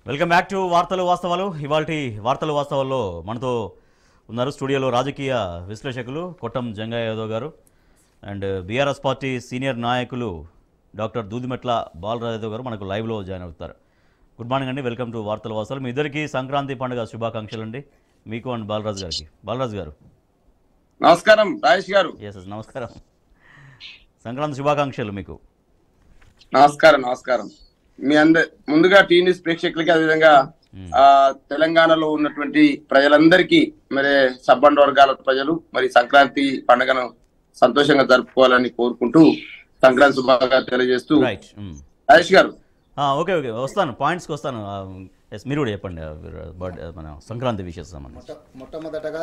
Welcome back to వార్తలు వాస్తవాలు ఇవాళ వార్తలు వాస్తవాల్లో మనతో ఉన్నారు స్టూడియోలో రాజకీయ విశ్లేషకులు కొట్టం జంగయ్య యాదవ్ గారు అండ్ బీఆర్ఎస్ పార్టీ సీనియర్ నాయకులు డాక్టర్ దూదిమెట్ల బాలరాజ్ యాదవ్ గారు మనకు లైవ్లో జాయిన్ అవుతారు గుడ్ మార్నింగ్ అండి వెల్కమ్ టు వార్తలు వాస్తవాలు మీ ఇద్దరికి సంక్రాంతి పండుగ శుభాకాంక్షలు అండి మీకు అండ్ బాలరాజు గారికి బాలరాజు గారు నమస్కారం రాజేష్ గారు ఎస్ ఎస్ నమస్కారం సంక్రాంతి శుభాకాంక్షలు మీకు నమస్కారం నమస్కారం మీ అంద ముందుగా టీ న్యూస్ ప్రేక్షకులకి అదేవిధంగా ఆ తెలంగాణలో ఉన్నటువంటి ప్రజలందరికీ మరి సబ్బండ్ వర్గాల ప్రజలు మరి సంక్రాంతి పండుగను సంతోషంగా జరుపుకోవాలని కోరుకుంటూ సంక్రాంతి శుభాగా తెలియజేస్తూ రైట్ రాజేష్ గారు ఓకే ఓకే వస్తాను పాయింట్స్కి వస్తాను ఎస్ మీరు కూడా చెప్పండి బర్త్డే మన సంక్రాంతి విషయం సంబంధించి మొట్ట మొట్టమొదటగా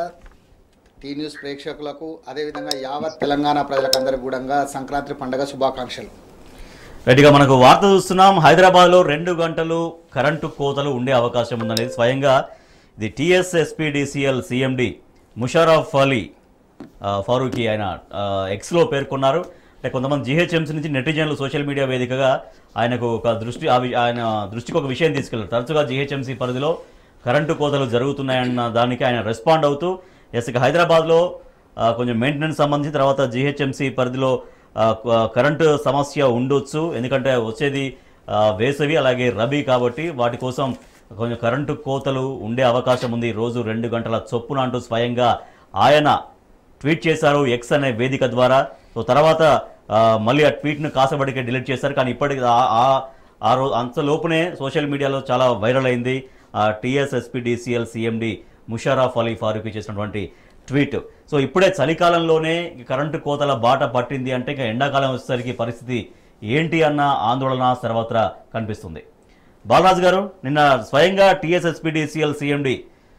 టీ న్యూస్ ప్రేక్షకులకు అదేవిధంగా యావత్ తెలంగాణ ప్రజలకందరికీ కూడా సంక్రాంతి పండుగ శుభాకాంక్షలు రైట్గా మనకు వార్త చూస్తున్నాం హైదరాబాద్లో రెండు గంటలు కరెంటు కోతలు ఉండే అవకాశం ఉందనేది స్వయంగా ఇది TS SPDCL CMD Musharraf Ali ఆ, ఫారూఖీ ఆయన ఆ, ఎక్స్లో పేర్కొన్నారు అంటే కొంతమంది జిహెచ్ఎంసీ నుంచి నెటిజన్లు సోషల్ మీడియా వేదికగా ఆయనకు ఒక దృష్టి ఆ వి- ఆయన దృష్టికి ఒక విషయం తీసుకెళ్లారు తరచుగా జిహెచ్ఎంసీ పరిధిలో కరెంటు కోతలు జరుగుతున్నాయన్న దానికి ఆయన రెస్పాండ్ అవుతూ ఎస్ ఇక హైదరాబాద్లో ఆ, కొంచెం మెయింటెనెన్స్ సంబంధించి తర్వాత జిహెచ్ఎంసీ పరిధిలో ఆ, క- కరెంటు సమస్య ఉండొచ్చు ఎందుకంటే వచ్చేది ఆ, వేసవి అలాగే రబీ కాబట్టి వాటి కోసం కొంచెం కరెంటు కోతలు ఉండే అవకాశం ఉంది రోజు రెండు గంటల చొప్పున అంటూ స్వయంగా ఆయన ట్వీట్ చేశారు ఎక్స్ అనే వేదిక ద్వారా సో తర్వాత ఆ, మళ్ళీ ఆ ట్వీట్ను కాసబడికే డిలీట్ చేశారు కానీ ఇప్పటికి ఆ- ఆ- ఆ రోజు అంతలోపునే సోషల్ మీడియాలో చాలా వైరల్ అయింది టీఎస్ఎస్పీడీసీఎల్ సిఎండి ముషారఫ్ అలీ ఫారూఖీ చేసినటువంటి ట్వీట్ సో ఇప్పుడే చలికాలంలోనే ఈ కరెంటు కోతల బాట పట్టింది అంటే ఇంకా ఎండాకాలం వచ్చేసరికి పరిస్థితి ఏంటి అన్న ఆందోళన సర్వత్రా కనిపిస్తుంది బాలరాజు గారు నిన్న స్వయంగా టీఎస్ఎస్పీడీసీఎల్ సిఎండి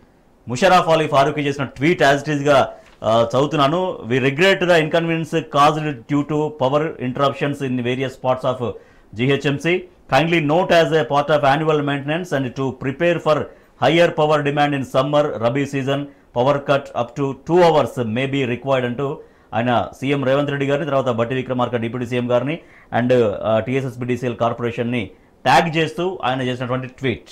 ముషరఫ్ అలీ ఫారూఖీ చేసిన ట్వీట్ యాజ్ ఇట్ ఈస్గా చదువుతున్నాను we regret the inconvenience caused due to power interruptions in various parts of GHMC kindly note as a part of annual maintenance and to prepare for higher power demand in summer rabi season power cut up to two hours may be required అంటూ ఆయన CM Revanth Reddy గారిని తర్వాత Bhatti Vikramarka deputy CM గారిని and టీఎస్ఎస్బిడిసిఎల్ కార్పొరేషన్ని tag చేస్తూ ఆయన చేసినటువంటి tweet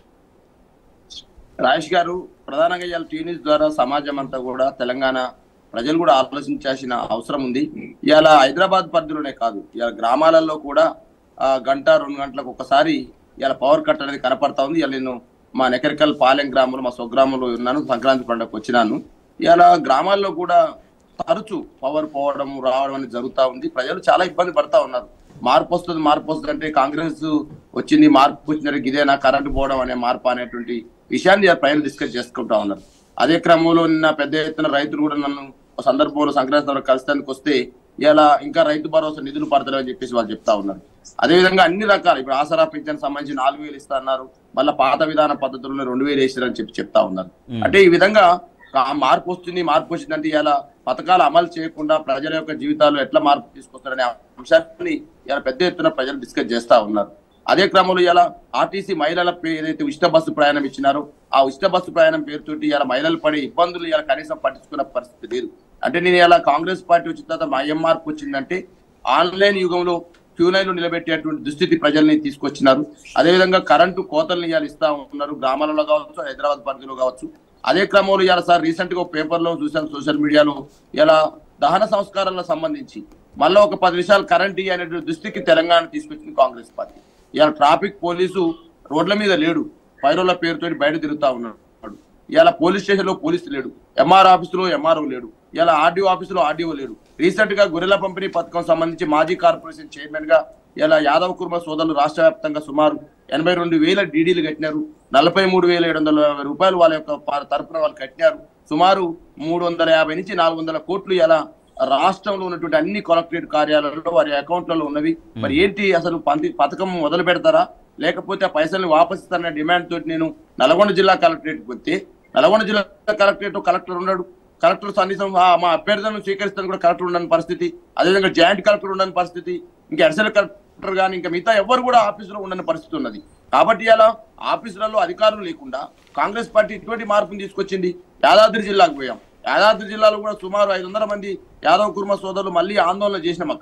Rajesh గారు ప్రధానంగా ఇవాళ టీ న్యూస్ ద్వారా సమాజం అంతా కూడా తెలంగాణ ప్రజలు కూడా ఆలోచించాల్సిన అవసరం ఉంది ఇవాళ హైదరాబాద్ పరిధిలోనే కాదు ఇవాళ గ్రామాలలో కూడా ఆ, గంట రెండు గంటలకు ఒకసారి ఇవాళ పవర్ కట్ అనేది కనపడతా ఉంది ఇవాళ నేను మా నెకరికల్ పాలెం గ్రామంలో మా స్వగ్రామంలో ఉన్నాను సంక్రాంతి పండుగకు వచ్చినాను ఇవాళ గ్రామాల్లో కూడా తరచు పవర్ పోవడం రావడం అనేది జరుగుతూ ఉంది ప్రజలు చాలా ఇబ్బంది పడతా ఉన్నారు మార్పు వస్తుంది మార్పు వస్తుంది అంటే కాంగ్రెస్ వచ్చింది మార్పు వచ్చిందంటే ఇదేనా కరెంట్ పోవడం అనే మార్పు అనేటువంటి విషయాన్ని ఇవాళ ప్రజలు డిస్కస్ చేసుకుంటా ఉన్నారు అదే క్రమంలో నిన్న పెద్ద ఎత్తున రైతులు కూడా నన్ను ఒక సందర్భంలో సంక్రాంతి సందర్భంలో కలిసేందుకు వస్తే ఇలా ఇంకా రైతు భరోసా నిధులు పడతారు అని చెప్పేసి వాళ్ళు చెప్తా ఉన్నారు అదేవిధంగా అన్ని రకాలు ఇప్పుడు ఆసరా పింఛన్ సంబంధించి నాలుగు వేలు ఇస్తా అన్నారు మళ్ళీ పాత విధాన పద్ధతుల్లో రెండు వేలు వేసారని చెప్పి చెప్తా ఉన్నారు అంటే ఈ విధంగా ఆ మార్పు వస్తుంది మార్పు వచ్చిందంటే ఇలా పథకాలు అమలు చేయకుండా ప్రజల యొక్క జీవితాల్లో ఎట్లా మార్పు తీసుకొస్తారనే అంశాన్ని ఇలా పెద్ద ఎత్తున ప్రజలు డిస్కస్ చేస్తా ఉన్నారు అదే క్రమంలో ఇలా ఆర్టీసీ మహిళల పే- ఏదైతే ఉచిత బస్సు ప్రయాణం ఇచ్చినారో ఆ ఉచిత బస్సు ప్రయాణం పేరుతోటి ఇలా మహిళలు పడే ఇబ్బందులు ఇలా కనీసం పట్టించుకున్న పరిస్థితి లేదు అంటే నేను ఇలా కాంగ్రెస్ పార్టీ వచ్చిన తర్వాత మా ఏం మార్పు వచ్చిందంటే ఆన్లైన్ యుగంలో క్యూ లైన్ లో నిలబెట్టేటువంటి దుస్థితి ప్రజల్ని తీసుకొచ్చినారు అదేవిధంగా కరెంటు కోతల్ని ఇవాళ ఇస్తా ఉన్నారు గ్రామాలలో కావచ్చు హైదరాబాద్ పరిధిలో కావచ్చు అదే క్రమంలో ఇవాళ సార్ రీసెంట్ గా ఒక పేపర్ లో చూసాను సోషల్ మీడియాలో ఇలా దహన సంస్కారాలకు సంబంధించి మళ్ళీ ఒక పది నిమిషాలు కరెంట్ అనేటువంటి దుస్థితికి తెలంగాణ తీసుకొచ్చింది కాంగ్రెస్ పార్టీ ఇవాళ ట్రాఫిక్ పోలీసు రోడ్ల మీద లేడు పైరోల పేరుతో బయట తిరుగుతా ఉన్నాడు ఇవాళ పోలీస్ స్టేషన్ లో పోలీసు లేడు ఎంఆర్ ఆఫీసులో ఎంఆర్ఓ లేడు ఇలా ఆర్డీఓ ఆఫీసులో ఆర్డీఓ లేడు రీసెంట్ గా గొర్రెల పంపిణీ పథకం సంబంధించి మాజీ కార్పొరేషన్ చైర్మన్ గా ఇలా యాదవ్ కుర్మ సోదరులు రాష్ట్ర వ్యాప్తంగా సుమారు ఎనభై రెండు వేల డీడీలు కట్టినారు నలభై మూడు వేల ఏడు వందల యాభై రూపాయలు వాళ్ళ యొక్క ప- తరపున వాళ్ళు కట్టినారు సుమారు మూడు వందల యాభై నుంచి నాలుగు వందల కోట్లు ఇలా రాష్ట్రంలో ఉన్నటువంటి అన్ని కలెక్టరేట్ కార్యాలయాల్లో వారి అకౌంట్లలో ఉన్నవి మరి ఏంటి అసలు పంది పథకం మొదలు పెడతారా లేకపోతే ఆ పైసల్ని వాపసిస్తారనే డిమాండ్ తోటి నేను నల్గొండ జిల్లా కలెక్టరేట్ పోతే నల్గొండ జిల్లా కలెక్టరేట్ కలెక్టర్ ఉన్నాడు కలెక్టర్ కనీసం ఆ మా అభ్యర్థులను స్వీకరిస్తాను కూడా కలెక్టర్ ఉండని పరిస్థితి అదేవిధంగా జాయింట్ కలెక్టర్ ఉండని పరిస్థితి ఇంకా అడిషనల్ కలెక్టర్ కానీ ఇంకా మిగతా ఎవరు కూడా ఆఫీసులో ఉండని పరిస్థితి ఉన్నది కాబట్టి ఇలా ఆఫీసులలో అధికారులు లేకుండా కాంగ్రెస్ పార్టీ ఇటువంటి మార్పుని తీసుకొచ్చింది యాదాద్రి జిల్లాకు పోయాం యాదాద్రి జిల్లాలో కూడా సుమారు ఐదు వందల మంది యాదవ్ కుర్మ సోదరులు మళ్ళీ ఆందోళన చేసినాం అక్కడ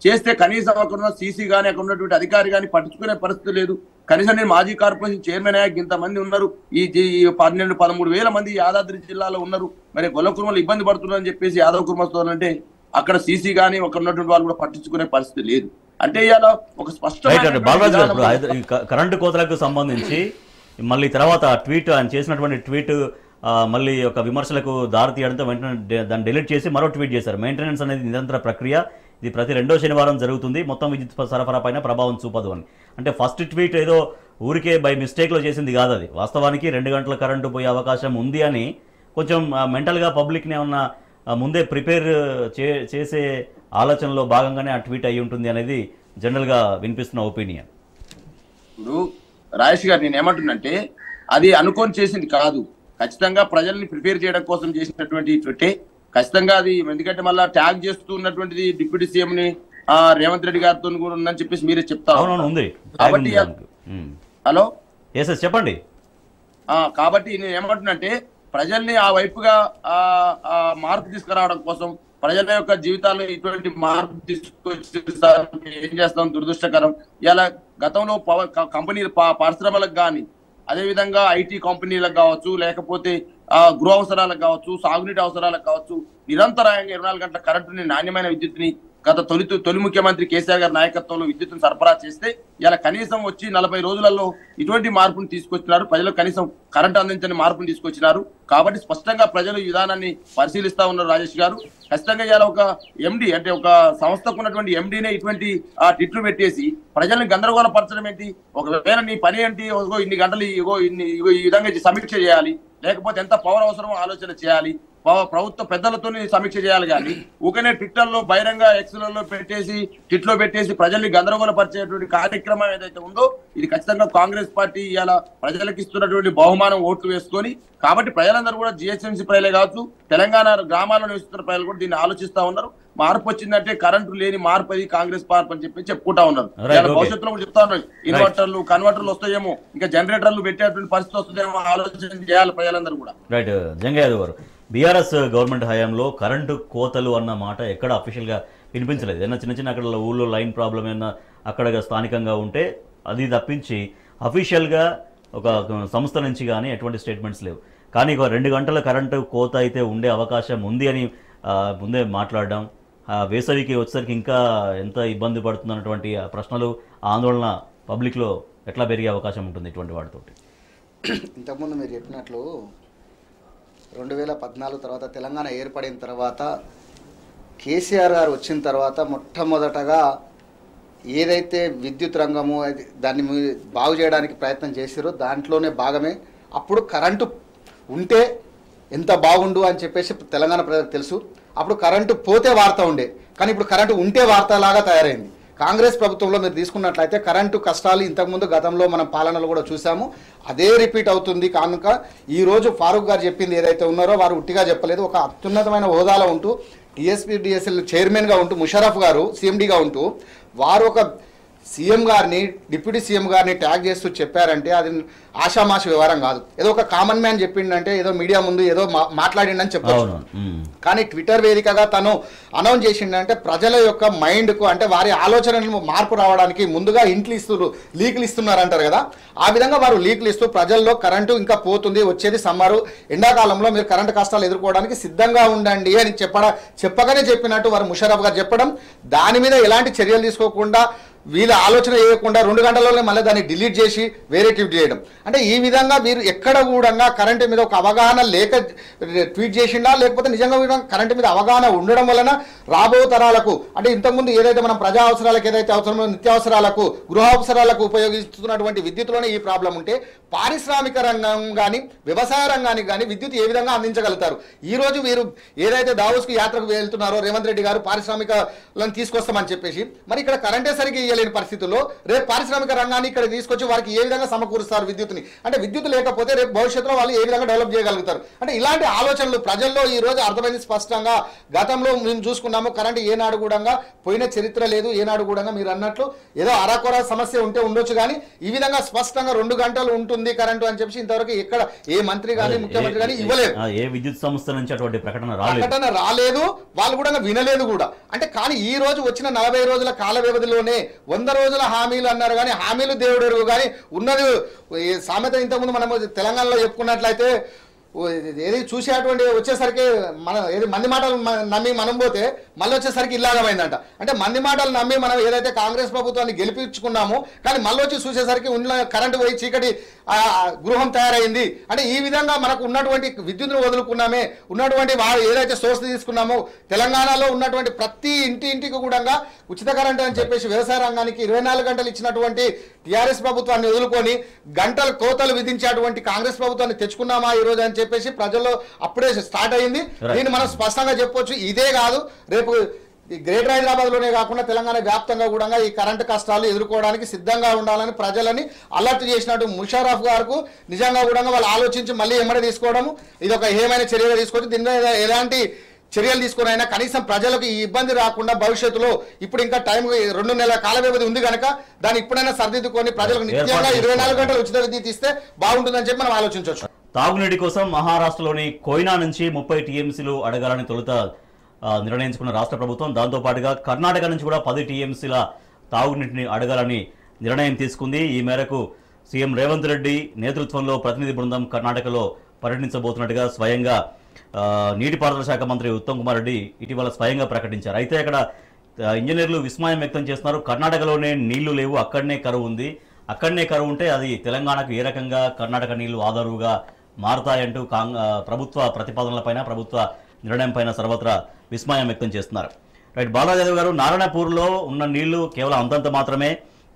చేస్తే కనీసం అక్కడ ఉన్న సీసీ కానీ అక్కడ ఉన్నటువంటి అధికారి కానీ పట్టించుకునే పరిస్థితి లేదు కనీసం నేను మాజీ కార్పొరేషన్ చైర్మన్ అయ్యాక ఇంతమంది ఉన్నారు ఈ జీ- ఈ పన్నెండు పదమూడు వేల మంది యాదాద్రి జిల్లాలో ఉన్నారు మరి గొల్ల కుర్మలు ఇబ్బంది పడుతున్నారని చెప్పేసి యాదవ్ కుర్మతో అంటే అక్కడ సీసీ కానీ అక్కడ ఉన్నటువంటి వాళ్ళు కూడా పట్టించుకునే పరిస్థితి లేదు అంటే ఇవాళ ఒక రైట్ స్పష్టమైన అండి బాలరాజు గారు ఇప్పుడు విధానం- హైదరా- ఈ క- కరెంటు కోతలకు సంబంధించి మళ్ళీ తర్వాత ఆ ట్వీట్ ఆయన చేసినటువంటి ట్వీట్ ఆ, మళ్ళీ ఒక విమర్శలకు దారి తీయడంతో వెంటనే డే- దాన్ని డిలీట్ చేసి మరో ట్వీట్ చేశారు మెయింటెనెన్స్ అనేది నిరంతర ప్రక్రియ ఇది ప్రతి రెండో శనివారం జరుగుతుంది మొత్తం విద్యుత్ సరఫరా పైన ప్రభావం చూపదు అని అంటే ఫస్ట్ ట్వీట్ ఏదో ఊరికే బై మిస్టేక్లో చేసింది కాదు అది వాస్తవానికి రెండు గంటల కరెంటు పోయే అవకాశం ఉంది అని కొంచెం మెంటల్గా పబ్లిక్ని ఏమన్నా ఆ, ముందే ప్రిపేర్ చే చేసే ఆలోచనలో భాగంగానే ఆ ట్వీట్ అయి ఉంటుంది అనేది జనరల్గా వినిపిస్తున్న ఒపీనియన్ ఇప్పుడు రాజేష్ గారు నేను ఏమంటున్నంటే అది అనుకొని చేసింది కాదు ఖచ్చితంగా ప్రజల్ని ప్రిపేర్ చేయడం కోసం చేసినటువంటి ట్విట్టే ఖచ్చితంగా అది ఎందుకంటే మళ్ళీ ట్యాగ్ చేస్తూ ఉన్నటువంటిది డిప్యూటీ సీఎం ని ఆ, రేవంత్ రెడ్డి గారితో కూడా ఉందని చెప్పేసి మీరే చెప్తా అవునవును ఉన్నారు. ఉంది కాబట్టి హలో ఎస్ ఎస్ చెప్పండి ఆ కాబట్టి నేను ఏమంటున్నంటే ప్రజల్ని ఆ వైపుగా ఆ ఆ మార్పు తీసుకురావడం కోసం ప్రజల యొక్క జీవితాల్లో ఇటువంటి మార్పు తీసుకొచ్చి సార్ ఏం చేస్తాం దురదృష్టకరం ఇలా గతంలో పవర్ క- కంపెనీ ప- పరిశ్రమలకు కానీ అదేవిధంగా ఐటీ కంపెనీలకు కావచ్చు లేకపోతే ఆ గృహ అవసరాలకు కావచ్చు సాగునీటి అవసరాలకు కావచ్చు నిరంతరాయంగా ఇరవై నాలుగు గంటల కరెంటుని నాణ్యమైన విద్యుత్ని గత తొలి తొలి ముఖ్యమంత్రి కేసీఆర్ గారి నాయకత్వంలో విద్యుత్తును సరఫరా చేస్తే ఇలా కనీసం వచ్చి నలభై రోజులలో ఇటువంటి మార్పును తీసుకొచ్చినారు ప్రజలకు కనీసం కరెంట్ అందించని మార్పును తీసుకొచ్చినారు కాబట్టి స్పష్టంగా ప్రజలు ఈ విధానాన్ని పరిశీలిస్తా ఉన్నారు రాజేష్ గారు ఖచ్చితంగా ఇలా ఒక ఎండి అంటే ఒక సంస్థకు ఉన్నటువంటి ఎండినే ఇటువంటి ఆ టిట్లు పెట్టేసి ప్రజల్ని గందరగోళపరచడం ఏంటి ఒకవేళ నీ పని ఏంటి ఇగో ఇన్ని గంటలు ఇగో ఇన్ని ఇగో ఈ విధంగా సమీక్ష చేయాలి లేకపోతే ఎంత పవర్ అవసరమో ఆలోచన చేయాలి పవ- ప్రభుత్వ పెద్దలతో సమీక్ష చేయాలి కానీ ఊకనే ట్విట్టర్లో బహిరంగ ఎక్స్లలో పెట్టేసి ట్విట్లో పెట్టేసి ప్రజల్ని గందరగోళపరిచేటువంటి కార్యక్రమం ఏదైతే ఉందో ఇది ఖచ్చితంగా కాంగ్రెస్ పార్టీ ఇవాళ ప్రజలకు ఇస్తున్నటువంటి బహుమానం ఓట్లు వేసుకొని కాబట్టి ప్రజలందరూ కూడా జిహెచ్ఎంసీ ప్రజలే కావచ్చు తెలంగాణ గ్రామాల్లో నివసిస్తున్న ప్రజలు కూడా దీన్ని ఆలోచిస్తా ఉన్నారు మార్పు వచ్చిందంటే కరెంటు లేని మార్పు అది కాంగ్రెస్ మార్పు అని చెప్పి చెప్పుకుంటా ఉన్నారు Right, ఇవాళ okay. భవిష్యత్తులో కూడా చెప్తా ఉన్నారు ఇన్వర్టర్లు కన్వర్టర్లు వస్తాయేమో ఇంకా జనరేటర్లు పెట్టేటువంటి పరిస్థితి వస్తుందేమో ఆలోచన చేయాలి ప్రజలందరూ కూడా రైట్ జంగయ్య గారు బీఆర్ఎస్ గవర్నమెంట్ హయాంలో కరెంటు కోతలు అన్న మాట ఎక్కడ అఫీషియల్గా వినిపించలేదు ఏదైనా చిన్న చిన్న అక్కడ ఊళ్ళో లైన్ ప్రాబ్లం ఏమైనా అక్కడ స్థానికంగా ఉంటే అది తప్పించి అఫీషియల్గా ఒక సంస్థ నుంచి కానీ ఎటువంటి స్టేట్మెంట్స్ లేవు కానీ ఒక రెండు గంటల కరెంటు కోత అయితే ఉండే అవకాశం ఉంది అని ఆ, ముందే మాట్లాడడం ఆ, వేసవికి వచ్చేసరికి ఇంకా ఎంత ఇబ్బంది పడుతుందన్నటువంటి ఆ ప్రశ్నలు ఆ ఆందోళన పబ్లిక్లో ఎట్లా పెరిగే అవకాశం ఉంటుంది ఇటువంటి వాటితోటి ఇంతకుముందు మీరు చెప్పినట్లు రెండు వేల పద్నాలుగు తర్వాత తెలంగాణ ఏర్పడిన తర్వాత కేసీఆర్ గారు వచ్చిన తర్వాత మొట్టమొదటగా ఏదైతే విద్యుత్ రంగము అది దాన్ని మీ- బాగు చేయడానికి ప్రయత్నం చేసిరో దాంట్లోనే భాగమే అప్పుడు కరెంటు ఉంటే ఎంత బాగుండు అని చెప్పేసి తెలంగాణ ప్రజలకు తెలుసు అప్పుడు కరెంటు పోతే వార్త ఉండే కానీ ఇప్పుడు కరెంటు ఉంటే వార్తలాగా తయారైంది కాంగ్రెస్ ప్రభుత్వంలో మీరు తీసుకున్నట్లయితే కరెంటు కష్టాలు ఇంతకుముందు గతంలో మనం పాలనలో కూడా చూసాము అదే రిపీట్ అవుతుంది కనుక ఈరోజు ఫారూక్ గారు చెప్పింది ఏదైతే ఉన్నారో వారు ఉట్టిగా చెప్పలేదు ఒక అత్యున్నతమైన హోదాలో ఉంటూ టీఎస్పీ డిఎస్ఎల్ చైర్మన్గా ఉంటూ ముషరఫ్ గారు సీఎండీగా ఉంటూ వారు ఒక సీఎం గారిని డిప్యూటీ సీఎం గారిని ట్యాగ్ చేస్తూ చెప్పారంటే అది ఆషామాషి వ్యవహారం కాదు ఏదో ఒక కామన్ మ్యాన్ చెప్పిండంటే ఏదో మీడియా ముందు ఏదో మా- మాట్లాడిండని చెప్పొచ్చు అవును ఉమ్. కానీ ట్విట్టర్ వేదికగా తను అనౌన్స్ చేసిండంటే ప్రజల యొక్క మైండ్కు అంటే వారి ఆలోచనలు మార్పు రావడానికి ముందుగా ఇంట్లు ఇస్తున్నారు లీకులు ఇస్తున్నారు అంటారు కదా ఆ విధంగా వారు లీకులు ఇస్తూ ప్రజల్లో కరెంటు ఇంకా పోతుంది వచ్చేది సమ్మరు ఎండాకాలంలో మీరు కరెంటు కష్టాలు ఎదుర్కోవడానికి సిద్ధంగా ఉండండి అని చెప్పడ చెప్పగానే చెప్పినట్టు వారు ముషరఫ్ గారు చెప్పడం దాని మీద ఎలాంటి చర్యలు తీసుకోకుండా వీళ్ళ ఆలోచన చేయకుండా రెండు గంటల్లోనే మళ్ళీ దాన్ని డిలీట్ చేసి వేరే ట్వీట్ చేయడం అంటే ఈ విధంగా వీరు ఎక్కడ కూడా కరెంటు మీద ఒక అవగాహన లేక ట్వీట్ చేసిండా లేకపోతే నిజంగా వీరు కరెంటు మీద అవగాహన ఉండడం వలన రాబో తరాలకు అంటే ఇంతకుముందు ఏదైతే మనం ప్రజా అవసరాలకు ఏదైతే అవసరమో నిత్యావసరాలకు గృహ అవసరాలకు ఉపయోగిస్తున్నటువంటి విద్యుత్లోనే ఈ ప్రాబ్లం ఉంటే పారిశ్రామిక రంగం కానీ వ్యవసాయ రంగానికి కానీ విద్యుత్ ఏ విధంగా అందించగలుగుతారు ఈ రోజు వీరు ఏదైతే దావోస్కి యాత్రకు వెళ్తున్నారో రేవంత్ రెడ్డి గారు పారిశ్రామికలను తీసుకొస్తామని చెప్పేసి మరి ఇక్కడ కరెంటే సరిగ్గా ఇవ్వలేని పరిస్థితుల్లో రేపు పారిశ్రామిక రంగాన్ని ఇక్కడ తీసుకొచ్చి వారికి ఏ విధంగా సమకూరుస్తారు విద్యుత్ని అంటే విద్యుత్ లేకపోతే రేపు భవిష్యత్తులో వాళ్ళు ఏ విధంగా డెవలప్ చేయగలుగుతారు అంటే ఇలాంటి ఆలోచనలు ప్రజల్లో ఈ రోజు అర్థమైంది స్పష్టంగా గతంలో మేము చూసుకున్నాము కరెంట్ ఏనాడు కూడా పోయిన చరిత్ర లేదు ఏనాడు కూడా మీరు అన్నట్లు ఏదో అరాకొర సమస్య ఉంటే ఉండొచ్చు కానీ ఈ విధంగా స్పష్టంగా రెండు గంటలు ఉంటుంది కరెంటు అని చెప్పి ఇంతవరకు ఎక్కడ ఏ మంత్రి కానీ ముఖ్యమంత్రి కానీ ఇవ్వలేదు ఆ, ఏ విద్యుత్ సంస్థ నుంచి అటువంటి ప్రకటన రాలేదు ప్రకటన రాలేదు వాళ్ళు కూడా వినలేదు కూడా అంటే కానీ ఈ రోజు వచ్చిన నలభై రోజుల కాల వ్యవధిలోనే వంద రోజుల హామీలు అన్నారు కానీ హామీలు దేవుడు ఎరుగు కానీ ఉన్నది ఈ సామెత ఇంతకుముందు మనం తెలంగాణలో చెప్పుకున్నట్లయితే ఓ ఇది- ఏది చూసేటువంటి వచ్చేసరికి మన ఏది మంది మాటలు మ- నమ్మి మనం పోతే మళ్ళీ వచ్చేసరికి ఇల్లాగమైందంట అంటే మంది మాటలు నమ్మి మనం ఏదైతే కాంగ్రెస్ ప్రభుత్వాన్ని గెలిపించుకున్నామో కానీ మళ్ళీ వచ్చి చూసేసరికి ఉన్న కరెంటు పోయి చీకటి ఆ, గృహం తయారైంది అంటే ఈ విధంగా మనకు ఉన్నటువంటి విద్యుత్తును వదులుకున్నామే ఉన్నటువంటి వా ఏదైతే సోర్స్ తీసుకున్నామో తెలంగాణలో ఉన్నటువంటి ప్రతి ఇంటి ఇంటికి కూడా ఉచిత కరెంట్ అని చెప్పేసి వ్యవసాయ రంగానికి ఇరవై నాలుగు గంటలు ఇచ్చినటువంటి టీఆర్ఎస్ ప్రభుత్వాన్ని వదులుకొని గంటల కోతలు విధించేటువంటి కాంగ్రెస్ ప్రభుత్వాన్ని తెచ్చుకున్నామా ఈ రోజు అని చెప్పేసి ప్రజల్లో అప్పుడే స్టార్ట్ అయింది Right. దీన్ని మనం స్పష్టంగా చెప్పొచ్చు ఇదే కాదు రేపు ఈ గ్రేటర్ హైదరాబాద్ లోనే కాకుండా తెలంగాణ వ్యాప్తంగా కూడా ఈ కరెంటు కష్టాలు ఎదుర్కోవడానికి సిద్ధంగా ఉండాలని ప్రజలని అలర్ట్ చేసినట్టు ముషారఫ్ గారు నిజంగా కూడా వాళ్ళు ఆలోచించి మళ్ళీ ఎమ్మడి తీసుకోవడము ఇది ఒక ఏమైనా చర్యగా తీసుకొచ్చి దీని మీద ఎలాంటి చర్యలు తీసుకుని అయినా కనీసం ప్రజలకు ఈ ఇబ్బంది రాకుండా భవిష్యత్తులో ఇప్పుడు ఇంకా టైం రెండు నెలల కాల వ్యవధి ఉంది కనుక దాన్ని ఇప్పుడైనా సరిదిద్దుకొని ప్రజలకు నిత్యంగా ఏర్పాటు ఇరవై నాలుగు గంటలు ఉచిత విద్యుత్ ఇస్తే బాగుంటుందని చెప్పి మనం ఆలోచించవచ్చు తాగునీటి కోసం మహారాష్ట్రలోని కోయినా నుంచి ముప్పై టీఎంసీలు అడగాలని తొలుత ఆ, నిర్ణయించుకున్న రాష్ట్ర ప్రభుత్వం దాంతో పాటుగా కర్ణాటక నుంచి కూడా పది టీఎంసీల తాగునీటిని అడగాలని నిర్ణయం తీసుకుంది ఈ మేరకు సీఎం రేవంత్ రెడ్డి నేతృత్వంలో ప్రతినిధి బృందం కర్ణాటకలో పర్యటించబోతున్నట్టుగా స్వయంగా ఆ, నీటిపారుదల శాఖ మంత్రి ఉత్తమ్ కుమార్ రెడ్డి ఇటీవల స్వయంగా ప్రకటించారు అయితే అక్కడ ఆ, ఇంజనీర్లు విస్మయం వ్యక్తం చేస్తున్నారు కర్ణాటకలోనే నీళ్లు లేవు అక్కడనే కరువు ఉంది అక్కడనే కరువు ఉంటే అది తెలంగాణకు ఏ రకంగా కర్ణాటక నీళ్లు ఆధారుగా మారతాయంటూ కాంగ్ ఆ, ప్రభుత్వ ప్రతిపాదనలపైన ప్రభుత్వ నిర్ణయం పైన సర్వత్రా విస్మయం వ్యక్తం చేస్తున్నారు రైట్ బాలాజాదవ్ గారు నారాయణపూర్లో ఉన్న నీళ్లు కేవలం అంతంత మాత్రమే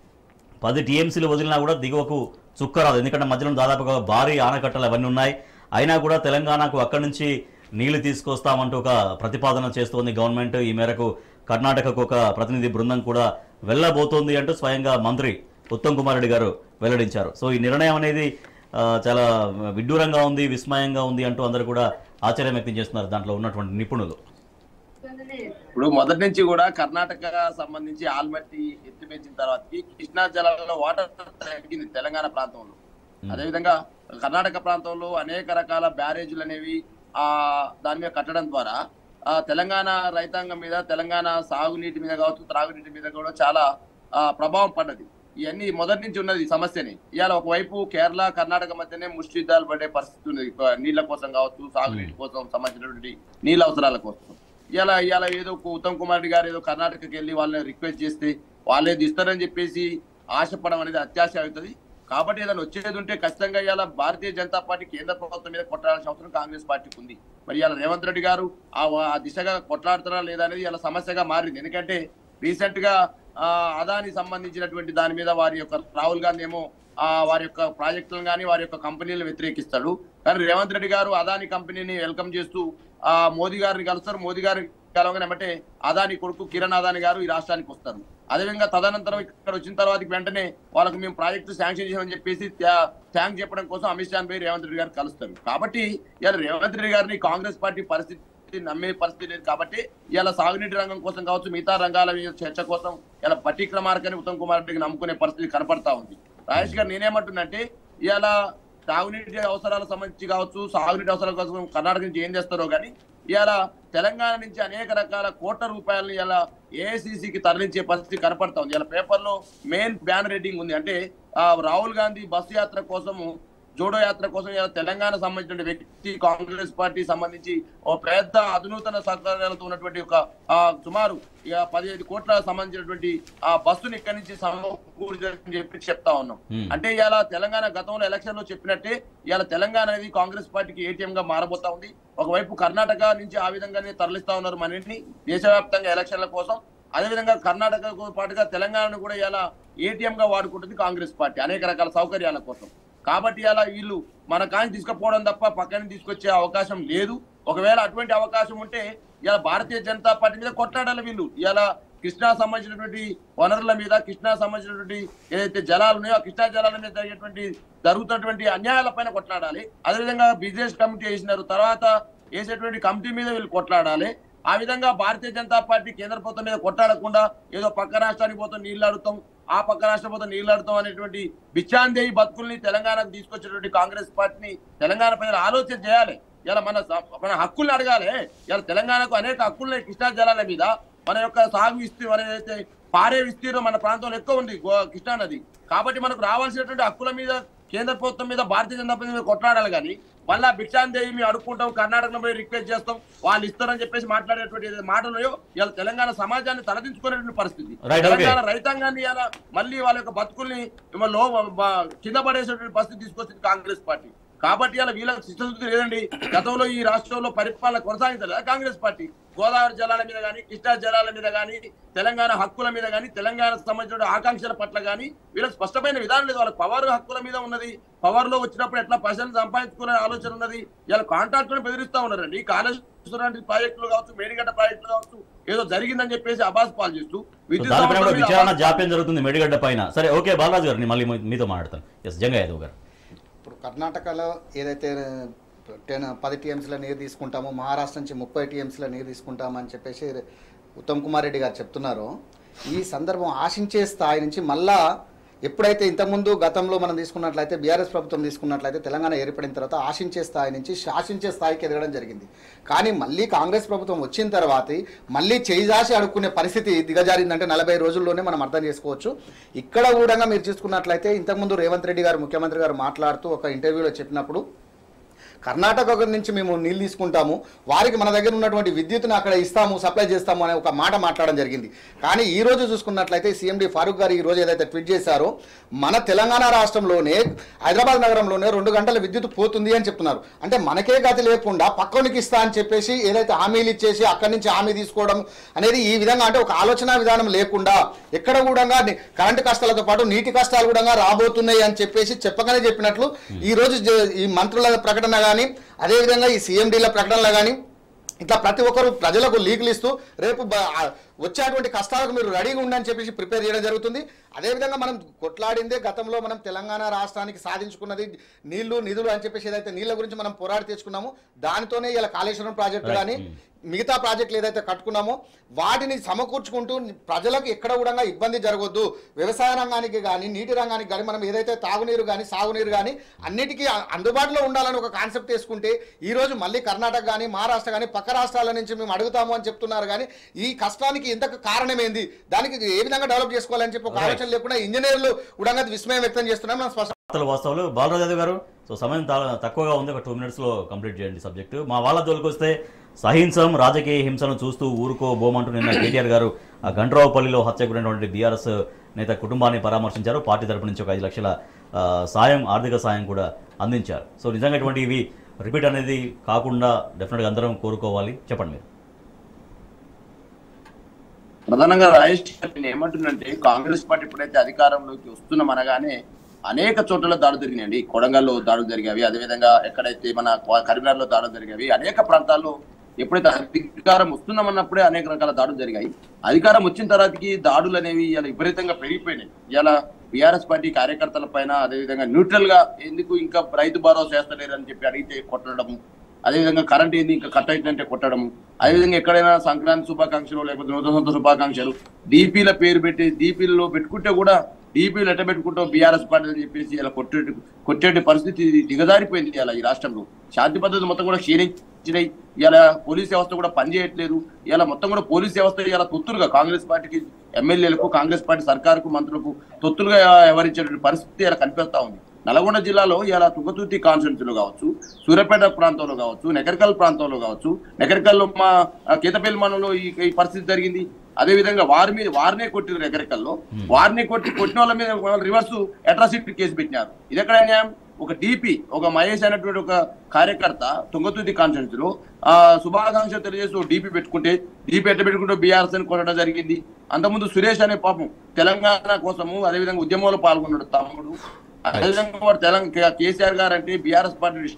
పది టీఎంసీలు వదిలినా కూడా దిగువకు చుక్క రాదు ఎందుకంటే మధ్యలో దాదాపుగా భారీ ఆనకట్టలు అవన్నీ ఉన్నాయి అయినా కూడా తెలంగాణకు అక్కడి నుంచి నీళ్లు తీసుకొస్తామంటూ ఒక ప్రతిపాదన చేస్తోంది గవర్నమెంట్ ఈ మేరకు కర్ణాటకకు ఒక ప్రతినిధి బృందం కూడా వెళ్ళబోతోంది అంటూ స్వయంగా మంత్రి ఉత్తమ్ కుమార్ రెడ్డి గారు వెల్లడించారు సో ఈ నిర్ణయం అనేది ఆ, చాలా విడ్డూరంగా ఉంది విస్మయంగా ఉంది అంటూ అందరూ కూడా ఆశ్చర్యం వ్యక్తం చేస్తున్నారు దాంట్లో ఉన్నటువంటి నిపుణులు ఇప్పుడు మొదటి నుంచి కూడా కర్ణాటక సంబంధించి ఆల్మట్టి ఎత్తి పెంచిన తర్వాతకి కృష్ణా జలాలలో వాటర్ తగ్గింది తెలంగాణ ప్రాంతంలో అదేవిధంగా కర్ణాటక ప్రాంతంలో అనేక రకాల బ్యారేజీలు అనేవి ఆ దాని మీద కట్టడం ద్వారా ఆ తెలంగాణ రైతాంగం మీద తెలంగాణ సాగునీటి మీద కావచ్చు త్రాగునీటి మీద కూడా చాలా ఆ, ప్రభావం పడ్డది ఇవన్నీ మొదటి నుంచి ఉన్నది ఈ సమస్యని ఇవాళ ఒకవైపు కేరళ కర్ణాటక మధ్యనే ముష్టి యుద్ధాలు పడే పరిస్థితి ఉంది ఇక నీళ్ల కోసం కావచ్చు సాగునీటి కోసం సంబంధించినటువంటి నీళ్ళ అవసరాల కోసం ఇలా ఇవాళ ఏదో ఒక ఉత్తమ్ కుమార్ రెడ్డి గారు ఏదో కర్ణాటకకి వెళ్ళి వాళ్ళని రిక్వెస్ట్ చేస్తే వాళ్ళే ఇస్తారని చెప్పేసి ఆశపడడం అనేది అత్యాశ అవుతుంది కాబట్టి ఏదైనా వచ్చేది ఉంటే ఖచ్చితంగా ఇవాళ భారతీయ జనతా పార్టీ కేంద్ర ప్రభుత్వం మీద కొట్టాల్సిన అవసరం కాంగ్రెస్ పార్టీకి ఉంది మరి ఇవాళ రేవంత్ రెడ్డి గారు ఆ ఆ దిశగా కొట్లాడుతారా లేదా అనేది ఇలా సమస్యగా మారింది ఎందుకంటే రీసెంట్ గా ఆ, అదాని సంబంధించినటువంటి దాని మీద వారి యొక్క రాహుల్ గాంధీ ఏమో ఆ వారి యొక్క ప్రాజెక్టులను కానీ వారి యొక్క కంపెనీలను వ్యతిరేకిస్తాడు కానీ రేవంత్ రెడ్డి గారు అదాని కంపెనీని వెల్కమ్ చేస్తూ ఆ మోదీ గారిని కలుస్తారు మోదీ గారి కలవగానే ఏమంటే అదాని కొడుకు కిరణ్ అదాని గారు ఈ రాష్ట్రానికి వస్తారు అదేవిధంగా తదనంతరం ఇక్కడ వచ్చిన తర్వాత వెంటనే వాళ్ళకి మేము ప్రాజెక్టు శాంక్షన్ చేసామని చెప్పేసి థ్యాంక్ చెప్పడం కోసం అమిత్ షా పోయి రేవంత్ రెడ్డి గారు కలుస్తారు కాబట్టి ఇలా రేవంత్ రెడ్డి గారిని కాంగ్రెస్ పార్టీ పరిస్థితి నమ్మే పరిస్థితి లేదు కాబట్టి ఇలా సాగునీటి రంగం కోసం కావచ్చు మిగతా రంగాల మీద చర్చ కోసం ఇలా పట్టిక్రమార్కని ఉత్తమ్ కుమార్ రెడ్డికి నమ్ముకునే పరిస్థితి కనపడతా ఉంది రాజేష్ గారు నేనేమంటున్నంటే ఇలా తాగునీటి అవసరాలకు సంబంధించి కావచ్చు సాగునీటి అవసరాల కోసం కర్ణాటక నుంచి ఏం చేస్తారో కానీ ఇవాళ తెలంగాణ నుంచి అనేక రకాల కోట్ల రూపాయలను ఇలా ఏఐసిసికి తరలించే పరిస్థితి కనపడతా ఉంది ఇలా పేపర్లో మెయిన్ బ్యాన్ రేటింగ్ ఉంది అంటే ఆ, రాహుల్ గాంధీ బస్సు యాత్ర కోసము జోడో యాత్ర కోసం ఇలా తెలంగాణ సంబంధించిన వ్యక్తి కాంగ్రెస్ పార్టీ సంబంధించి ఓ పెద్ద అధునూతన సౌకర్యాలతో ఉన్నటువంటి ఒక ఆ, సుమారు ఇక పదిహేను కోట్ల సంబంధించినటువంటి ఆ బస్సుని ఇక్కడి నుంచి సమకూర్చారని చెప్పి చెప్తా ఉన్నాం Hmm. అంటే ఇవాళ తెలంగాణ గతంలో ఎలక్షన్ లో చెప్పినట్టే ఇవాళ తెలంగాణ అనేది కాంగ్రెస్ పార్టీకి ఏటీఎం గా మారబోతా ఉంది ఒకవైపు కర్ణాటక నుంచి ఆ విధంగానే తరలిస్తా ఉన్నారు మనని దేశవ్యాప్తంగా ఎలక్షన్ల కోసం అదేవిధంగా కర్ణాటకతో పాటుగా తెలంగాణను కూడా ఇలా ఏటీఎం గా వాడుకుంటుంది కాంగ్రెస్ పార్టీ అనేక రకాల సౌకర్యాల కోసం కాబట్టి ఇలా వీళ్ళు మన కాని తీసుకుపోవడం తప్ప పక్కన తీసుకొచ్చే అవకాశం లేదు ఒకవేళ అటువంటి అవకాశం ఉంటే ఇలా భారతీయ జనతా పార్టీ మీద కొట్లాడాలి వీళ్ళు ఇలా కృష్ణా సంబంధించినటువంటి వనరుల మీద కృష్ణా సంబంధించినటువంటి ఏదైతే జలాలు ఉన్నాయో ఆ కృష్ణా జలాల మీద జరిగేటువంటి జరుగుతున్నటువంటి అన్యాయాల పైన కొట్లాడాలి అదేవిధంగా బిజినెస్ కమిటీ వేసినారు తర్వాత వేసేటువంటి కమిటీ మీద వీళ్ళు కొట్లాడాలి ఆ విధంగా భారతీయ జనతా పార్టీ కేంద్ర ప్రభుత్వం మీద కొట్లాడకుండా ఏదో పక్క రాష్ట్రానికి పోతాం నీళ్లు అడుగుతాం ఆ పక్క రాష్ట్రం పోతాం నీళ్లు అడుగుతాం అనేటువంటి బిచ్చాందేయి బతుకుల్ని తెలంగాణకు తీసుకొచ్చేటువంటి కాంగ్రెస్ పార్టీని తెలంగాణ ప్రజలు ఆలోచన చేయాలి ఇలా మన స- మన హక్కుల్ని అడగాలి ఇలా తెలంగాణకు అనేక హక్కులు కృష్ణా జలాల మీద మన యొక్క సాగు విస్తీ మన ఏదైతే పారే విస్తీర్ణం మన ప్రాంతంలో ఎక్కువ ఉంది గో- కృష్ణా నది కాబట్టి మనకు రావాల్సినటువంటి హక్కుల మీద కేంద్ర ప్రభుత్వం మీద భారతీయ జనతా పార్టీ మీద కొట్లాడాలి కానీ మళ్ళా భిక్షాందేవి మేము అడుక్కుంటాం కర్ణాటకలో పోయి రిక్వెస్ట్ చేస్తాం వాళ్ళు ఇస్తారని చెప్పేసి మాట్లాడేటువంటి ఏదైతే మాటలు ఇలా తెలంగాణ సమాజాన్ని తలదించుకునేటువంటి పరిస్థితి Right, okay. తెలంగాణ రైతాంగాన్ని ఇలా మళ్ళీ వాళ్ళ యొక్క బతుకుల్ని ఏమో లో బ- కింద పడేసేటువంటి పరిస్థితి తీసుకొచ్చింది కాంగ్రెస్ పార్టీ కాబట్టి ఇలా వీళ్ళకి శిష్టశుద్ధి లేదండి గతంలో ఈ రాష్ట్రంలో పరిపాలన కొనసాగించలేదు కాంగ్రెస్ పార్టీ గోదావరి జలాల మీద కానీ కృష్ణా జలాల మీద కానీ తెలంగాణ హక్కుల మీద కానీ తెలంగాణ సంబంధించిన ఆకాంక్షల పట్ల కానీ వీళ్ళకి స్పష్టమైన విధానం లేదు వాళ్ళ పవర్ హక్కుల మీద ఉన్నది పవర్ లో వచ్చినప్పుడు ఎట్లా ప్రజలను సంపాదించుకునే ఆలోచన ఉన్నది ఇలా కాంట్రాక్టులను బెదిరిస్తా ఉన్నారండి కాళేశ్వరం ప్రాజెక్టులు కావచ్చు మేడిగడ్డ ప్రాజెక్టులు కావచ్చు ఏదో జరిగిందని చెప్పేసి అబాస్ పాలు చేస్తూ సో విద్యుత్ దానిపైన కూడా సంస్థల మీద విచారణ అబాస్ జాప్యం జరుగుతుంది మెడిగడ్డ పైన సరే ఓకే బాలరాజు గారు నేను మళ్ళీ మీ- మీతో మాట్లాడతాను ఎస్ జంగా యాదవ్ గారు ఇప్పుడు కర్ణాటకలో ఏదైతే టెన్ పది టీఎంసీల నీరు తీసుకుంటామో మహారాష్ట్ర నుంచి ముప్పై టీఎంసీల నీరు తీసుకుంటామని చెప్పేసి ఉత్తమ్ కుమార్ రెడ్డి గారు చెప్తున్నారో ఈ సందర్భం ఆశించే స్థాయి నుంచి మళ్ళా ఎప్పుడైతే ఇంతకుముందు గతంలో మనం తీసుకున్నట్లయితే బీఆర్ఎస్ ప్రభుత్వం తీసుకున్నట్లయితే తెలంగాణ ఏర్పడిన తర్వాత ఆశించే స్థాయి నుంచి శాసించే స్థాయికి ఎదగడం జరిగింది కానీ మళ్ళీ కాంగ్రెస్ ప్రభుత్వం వచ్చిన తర్వాత మళ్ళీ చేయిదాసి అడుక్కునే పరిస్థితి దిగజారిందంటే నలభై రోజుల్లోనే మనం అర్థం చేసుకోవచ్చు ఇక్కడ కూడా మీరు చూసుకున్నట్లయితే ఇంతకుముందు రేవంత్ రెడ్డి గారు ముఖ్యమంత్రి గారు మాట్లాడుతూ ఒక ఇంటర్వ్యూలో చెప్పినప్పుడు కర్ణాటక నుంచి మేము నీళ్ళు తీసుకుంటాము వారికి మన దగ్గర ఉన్నటువంటి విద్యుత్తుని అక్కడ ఇస్తాము సప్లై చేస్తాము అనే ఒక మాట మాట్లాడడం జరిగింది కానీ ఈ రోజు చూసుకున్నట్లయితే సీఎండి ఫారూక్ గారు ఈ రోజు ఏదైతే ట్వీట్ చేశారో మన తెలంగాణ రాష్ట్రంలోనే హైదరాబాద్ నగరంలోనే రెండు గంటల విద్యుత్ పోతుంది అని చెప్తున్నారు అంటే మనకే గతి లేకుండా పక్కనికి ఇస్తా అని చెప్పేసి ఏదైతే హామీలు ఇచ్చేసి అక్కడి నుంచి హామీ తీసుకోవడం అనేది ఈ విధంగా అంటే ఒక ఆలోచన విధానం లేకుండా ఎక్కడ కూడా ని- కరెంటు కష్టాలతో పాటు నీటి కష్టాలు కూడా రాబోతున్నాయి అని చెప్పేసి చెప్పగానే చెప్పినట్లు ఈ రోజు జ- ఈ మంత్రుల ప్రకటన కానీ అదేవిధంగా ఈ సీఎండీల ప్రకటనలు కానీ ఇట్లా ప్రతి ఒక్కరు ప్రజలకు లీకులు ఇస్తూ రేపు బ- ఆ వచ్చేటువంటి కష్టాలకు మీరు రెడీగా ఉండని చెప్పేసి ప్రిపేర్ చేయడం జరుగుతుంది అదేవిధంగా మనం కొట్లాడిందే గతంలో మనం తెలంగాణ రాష్ట్రానికి సాధించుకున్నది నీళ్లు నిధులు అని చెప్పేసి ఏదైతే నీళ్ళ గురించి మనం పోరాడి తెచ్చుకున్నామో దానితోనే ఇలా కాళేశ్వరం ప్రాజెక్టు Right. కానీ మిగతా ప్రాజెక్టులు ఏదైతే కట్టుకున్నామో వాటిని సమకూర్చుకుంటూ ప్రజలకు ఎక్కడ కూడా ఇబ్బంది జరగొద్దు వ్యవసాయ రంగానికి కానీ నీటి రంగానికి కానీ మనం ఏదైతే తాగునీరు కానీ సాగునీరు కానీ అన్నిటికీ అ- అందుబాటులో ఉండాలని ఒక కాన్సెప్ట్ వేసుకుంటే ఈ రోజు మళ్ళీ కర్ణాటక కానీ మహారాష్ట్ర కానీ పక్క రాష్ట్రాల నుంచి మేము అడుగుతాము అని చెప్తున్నారు కానీ ఈ కష్టానికి ఇంతకు కారణం ఏంది దానికి ఏ విధంగా డెవలప్ చేసుకోవాలని చెప్పి ఒక Right. ఆలోచన లేకుండా ఇంజనీర్లు కూడా విస్మయం వ్యక్తం చేస్తున్నాం మనం స్పష్టం వార్తలు వాస్తవాలు బాలరాజు యాదవ్ గారు సో సమయం తా- తక్కువగా ఉంది ఒక టూ మినిట్స్లో కంప్లీట్ చేయండి సబ్జెక్టు మా వాళ్ళ జోలికి వస్తే సహింసం రాజకీయ హింసను చూస్తూ ఊరుకో బోమంటూ నిన్న కేటీఆర్ గారు ఆ గండ్రావుపల్లిలో హత్య గురైనటువంటి బీఆర్ఎస్ నేత కుటుంబాన్ని పరామర్శించారు పార్టీ తరపు నుంచి ఒక ఐదు లక్షల ఆ, సాయం ఆర్థిక సాయం కూడా అందించారు సో నిజంగా ఇటువంటి ఇవి రిపీట్ అనేది కాకుండా డెఫినెట్గా అందరం కోరుకోవాలి చెప్పండి మీరు ప్రధానంగా రాజేష్ గారు నేను ఏమంటున్నంటే కాంగ్రెస్ పార్టీ ఎప్పుడైతే అధికారంలోకి వస్తున్నాం అనగానే అనేక చోట్ల దాడులు జరిగినాయండి కొడంగల్లో దాడులు జరిగావి అదేవిధంగా ఎక్కడైతే మన కరీంనగర్లో దాడులు జరిగావి అనేక ప్రాంతాల్లో ఎప్పుడైతే అధికారం వస్తున్నామన్నప్పుడే అనేక రకాల దాడులు జరిగాయి అధికారం వచ్చిన తర్వాతకి దాడులు అనేవి ఇలా విపరీతంగా పెరిగిపోయినాయి ఇలా బీఆర్ఎస్ పార్టీ కార్యకర్తల పైన అదేవిధంగా న్యూట్రల్ గా ఎందుకు ఇంకా రైతు భరోసా చేస్తలేరు అని చెప్పి అడిగితే కొట్టడము అదేవిధంగా కరెంట్ ఏంది ఇంకా కట్ అవుతుందంటే కొట్టడం అదేవిధంగా ఎక్కడైనా సంక్రాంతి శుభాకాంక్షలు లేకపోతే నూతన సంవత్సర శుభాకాంక్షలు డీపీల పేరు పెట్టి డీపీలలో పెట్టుకుంటే కూడా డీపీలు ఎట్ట పెట్టుకుంటాం బీఆర్ఎస్ పార్టీ అని చెప్పేసి ఇలా కొట్టే కొట్టే పరిస్థితి దిగజారిపోయింది ఇలా ఈ రాష్ట్రంలో శాంతి పద్ధతులు మొత్తం కూడా క్షీణించినాయి ఇలా పోలీస్ వ్యవస్థ కూడా పనిచేయట్లేదు ఇలా మొత్తం కూడా పోలీస్ వ్యవస్థ ఇలా తొత్తులుగా కాంగ్రెస్ పార్టీకి ఎమ్మెల్యేలకు కాంగ్రెస్ పార్టీ సర్కారుకు మంత్రులకు తొత్తులుగా వ్యవహరించేటువంటి పరిస్థితి ఇలా కనిపిస్తా ఉంది నల్గొండ జిల్లాలో ఇలా తుంగతుర్తి కాన్స్టిట్యూన్సీలో కావచ్చు సూర్యాపేట ప్రాంతంలో కావచ్చు నెకరికల్ ప్రాంతంలో కావచ్చు నెకరికల్లో మా ఆ, కేతపల్లి మండలంలో ఈ ఈ పరిస్థితి జరిగింది అదే విధంగా వారి మీద వారినే కొట్టిన నెకరికల్లో వారిని కొట్టి కొట్టిన వాళ్ళ మీద రివర్స్ అట్రాసిటీ కేసు పెట్టినారు ఇది ఎక్కడ న్యాయం ఒక డిపి ఒక మహేష్ అనేటువంటి ఒక కార్యకర్త తుంగతుర్తి కాన్స్టిట్యూన్సీలో ఆ శుభాకాంక్షలు తెలియజేస్తూ డిపి పెట్టుకుంటే డిపి ఎట్ట పెట్టుకుంటూ బీఆర్ఎస్ అని కొట్టడం జరిగింది అంతకుముందు సురేష్ అనే పాపం తెలంగాణ కోసము అదేవిధంగా ఉద్యమంలో పాల్గొన్నాడు తమ్ముడు అదేవిధంగా వాడు తెలంగాణ కేసీఆర్ గారు అంటే బీఆర్ఎస్ పార్టీ ఇష్టము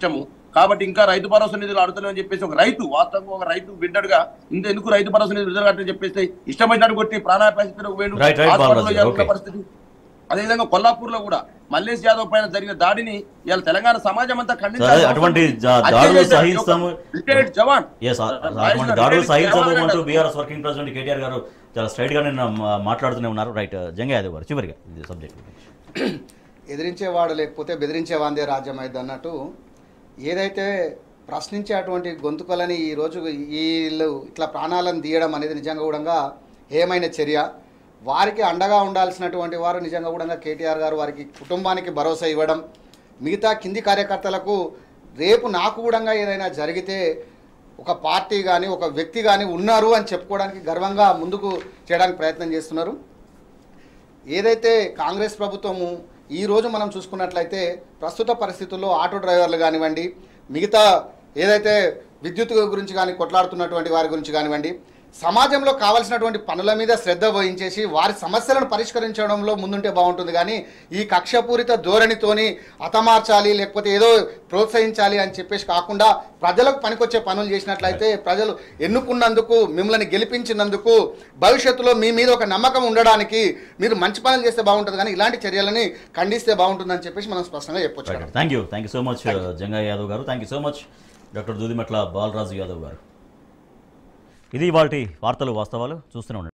కాబట్టి ఇంకా రైతు భరోసా నిధులు అడుగుతున్నామని చెప్పేసి ఒక రైతు వాస్తవంగా ఒక రైతు బిడ్డడుగా ఇంత ఎందుకు రైతు భరోసా నిధులు విడుదల కట్టని చెప్పేసి ఇష్టమైనట్టు కొట్టి ప్రాణాయ పరిస్థితిలో వేణు Right, right, హాస్పిటల్లో బాలాజీ, చేరుకున్న okay. పరిస్థితి అదేవిధంగా కొల్లాపూర్ లో కూడా మల్లేష్ యాదవ్ పైన జరిగిన దాడిని ఇవాళ తెలంగాణ సమాజం అంతా ఖండించాల్సిన సరే, అటువంటి అవసరం ఉంది. జా- అది దాడులు చేసే సహిస్తాము. ఒక రిటైర్డ్ జవాన్ ఎస్ అటువంటి రాజేష్ దాడులు గారు సహించబోమంటూ జవాన్ బీఆర్ఎస్ వర్కింగ్ ప్రెసిడెంట్ కేటీఆర్ గారు చాలా స్ట్రైట్ గా నిన్న మా- మాట్లాడుతూనే ఉన్నారు రైట్ జంగ యాదవ్ గారు చివరిగా ఇది సబ్జెక్ట్ గురించి ఎదిరించేవాడు లేకపోతే బెదిరించేవాందే రాజ్యం అయింది అన్నట్టు ఏదైతే ప్రశ్నించే అటువంటి గొంతుకలని ఈరోజు వీళ్ళు ఇట్లా ప్రాణాలను తీయడం అనేది నిజంగా కూడా ఏమైన చర్య వారికి అండగా ఉండాల్సినటువంటి వారు నిజంగా కూడా కేటీఆర్ గారు వారికి కుటుంబానికి భరోసా ఇవ్వడం మిగతా కింది కార్యకర్తలకు రేపు నాకు కూడా ఏదైనా జరిగితే ఒక పార్టీ కానీ ఒక వ్యక్తి కానీ ఉన్నారు అని చెప్పుకోవడానికి గర్వంగా ముందుకు చేయడానికి ప్రయత్నం చేస్తున్నారు ఏదైతే కాంగ్రెస్ ప్రభుత్వము ఈ రోజు మనం చూసుకున్నట్లయితే ప్రస్తుత పరిస్థితుల్లో ఆటో డ్రైవర్లు కానివ్వండి మిగతా ఏదైతే విద్యుత్ గురించి కానీ కొట్లాడుతున్నటువంటి వారి గురించి కానివ్వండి సమాజంలో కావాల్సినటువంటి పనుల మీద శ్రద్ధ వహించేసి వారి సమస్యలను పరిష్కరించడంలో ముందుంటే బాగుంటుంది కానీ ఈ కక్షపూరిత ధోరణితోని హతమార్చాలి లేకపోతే ఏదో ప్రోత్సహించాలి అని చెప్పేసి కాకుండా ప్రజలకు పనికొచ్చే పనులు చేసినట్లయితే ప్రజలు ఎన్నుకున్నందుకు మిమ్మల్ని గెలిపించినందుకు భవిష్యత్తులో మీ మీద ఒక నమ్మకం ఉండడానికి మీరు మంచి పనులు చేస్తే బాగుంటుంది కానీ ఇలాంటి చర్యలని ఖండిస్తే బాగుంటుందని చెప్పేసి మనం స్పష్టంగా చెప్పొచ్చు right thank you thank you so much Janga Yadav గారు thank you so much doctor Dudimetla Balaraju Yadav గారు ఇది వాటి వార్తలు వాస్తవాలు చూస్తూనే ఉండండి